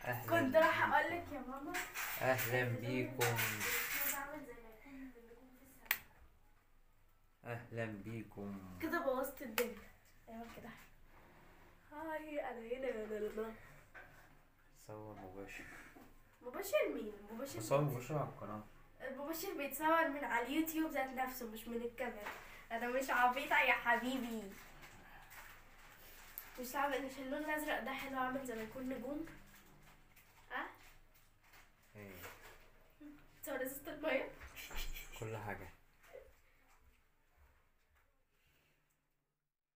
اهلا كنت راح بيكم. اقول لك يا ماما اهلا بيكم أنا بعمل زي ما يكون النجوم في السماء. اهلا بيكم كده بوظت الدنيا ايوه كده هاي انا هنا لا لا لا. صور مباشر مباشر مين مباشر بصور مباشر على القناة المباشر بيتصور من على اليوتيوب ذات نفسه مش من الكاميرا انا مش عبيطه يا حبيبي مش عارفه مش اللون الازرق ده حلو عامل زي ما يكون نجوم ها ايه تصور ازازه الميه كل حاجة